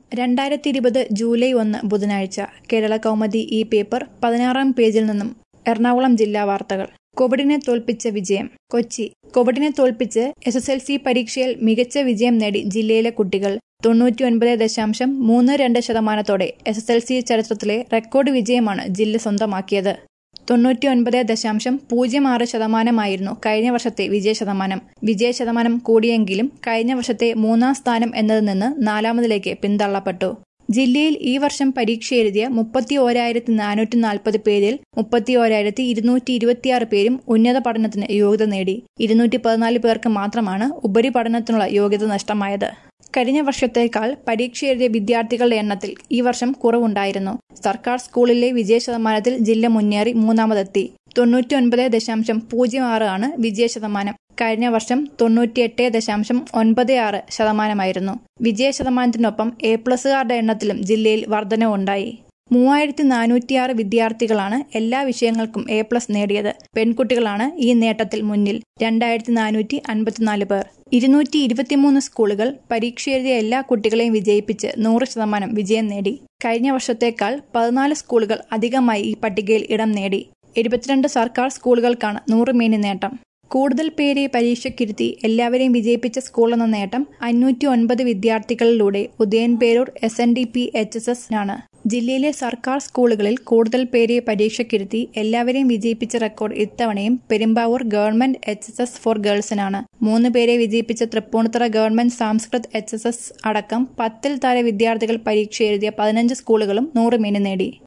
രണ്ടായിരത്തി ഇരുപത് ജൂലൈ ഒന്ന് ബുധനാഴ്ച കേരള കൗമുദി ഈ പേപ്പർ പതിനാറാം പേജിൽ നിന്നും എറണാകുളം ജില്ലാ വാർത്തകൾ കോവിഡിനെ തോൽപ്പിച്ച വിജയം കൊച്ചി കോവിഡിനെ തോൽപ്പിച്ച് എസ് എസ് എൽ സി പരീക്ഷയിൽ മികച്ച വിജയം നേടി ജില്ലയിലെ കുട്ടികൾ തൊണ്ണൂറ്റി ഒൻപത് ദശാംശം മൂന്ന് രണ്ട് ശതമാനത്തോടെ എസ് എസ് എൽ സി ചരിത്രത്തിലെ റെക്കോർഡ് വിജയമാണ് ജില്ല സ്വന്തമാക്കിയത് തൊണ്ണൂറ്റി ഒൻപത് ദശാംശം പൂജ്യം ആറ് ശതമാനമായിരുന്നു കഴിഞ്ഞ വർഷത്തെ വിജയ ശതമാനം വിജയ ശതമാനം കൂടിയെങ്കിലും കഴിഞ്ഞ വർഷത്തെ മൂന്നാം സ്ഥാനം എന്നതിൽ നിന്ന് നാലാമതിലേക്ക് പിന്തള്ളപ്പെട്ടു ജില്ലയിൽ ഈ വർഷം പരീക്ഷ എഴുതിയ മുപ്പത്തി ഓരായിരത്തി നാനൂറ്റി നാൽപ്പത് പേരിൽ മുപ്പത്തി ഓരായിരത്തി ഇരുന്നൂറ്റി ഇരുപത്തിയാറ് പേരും ഉന്നത പഠനത്തിന് യോഗ്യത നേടി ഇരുന്നൂറ്റി പതിനാല് പേർക്ക് മാത്രമാണ് ഉപരിപഠനത്തിനുള്ള യോഗ്യത നഷ്ടമായത് കഴിഞ്ഞ വർഷത്തേക്കാൾ പരീക്ഷ എഴുതിയ വിദ്യാർത്ഥികളുടെ എണ്ണത്തിൽ ഈ വർഷം കുറവുണ്ടായിരുന്നു സർക്കാർ സ്കൂളിലെ വിജയ ശതമാനത്തിൽ ജില്ല മുന്നേറി മൂന്നാമതെത്തി തൊണ്ണൂറ്റി ഒൻപത് ദശാംശം പൂജ്യം ആറ് ആണ് വിജയ ശതമാനം കഴിഞ്ഞ വർഷം തൊണ്ണൂറ്റിയെട്ട് ദശാംശം ഒൻപത് ആറ് ശതമാനമായിരുന്നു വിജയ ശതമാനത്തിനൊപ്പം എ പ്ലസുകാരുടെ എണ്ണത്തിലും ജില്ലയിൽ വർധനവുണ്ടായി മൂവായിരത്തി നാനൂറ്റിയാറ് വിദ്യാർത്ഥികളാണ് എല്ലാ വിഷയങ്ങൾക്കും എ പ്ലസ് നേടിയത് പെൺകുട്ടികളാണ് ഈ നേട്ടത്തിൽ മുന്നിൽ രണ്ടായിരത്തി നാനൂറ്റി അൻപത്തിനാല് പേർ ഇരുന്നൂറ്റി ഇരുപത്തിമൂന്ന് സ്കൂളുകൾ പരീക്ഷ എഴുതിയ എല്ലാ കുട്ടികളെയും വിജയിപ്പിച്ച് നൂറ് ശതമാനം വിജയം നേടി കഴിഞ്ഞ വർഷത്തേക്കാൾ പതിനാല് സ്കൂളുകൾ അധികമായി ഈ പട്ടികയിൽ ഇടം നേടി എഴുപത്തിരണ്ട് സർക്കാർ സ്കൂളുകൾക്കാണ് നൂറ് മേനി നേട്ടം കൂടുതൽ പേരെ പരീക്ഷയ്ക്കിരുത്തി എല്ലാവരെയും വിജയിപ്പിച്ച സ്കൂളെന്ന നേട്ടം അഞ്ഞൂറ്റി ഒൻപത് വിദ്യാർത്ഥികളിലൂടെ Udayamperoor S N D P H S S ആണ് ജില്ലയിലെ സർക്കാർ സ്കൂളുകളിൽ കൂടുതൽ പേരെ പരീക്ഷയ്ക്കിരുത്തി എല്ലാവരെയും വിജയിപ്പിച്ച റെക്കോർഡ് ഇത്തവണയും Perumbavoor government H S S for ഗേൾസിനാണ് മൂന്ന് പേരെ വിജയിപ്പിച്ച Thrippunithura government Sanskrit H S S അടക്കം പത്തിൽ താഴെ വിദ്യാർത്ഥികൾ പരീക്ഷ എഴുതിയ പതിനഞ്ച് സ്കൂളുകളും നൂറ് മീന് നേടി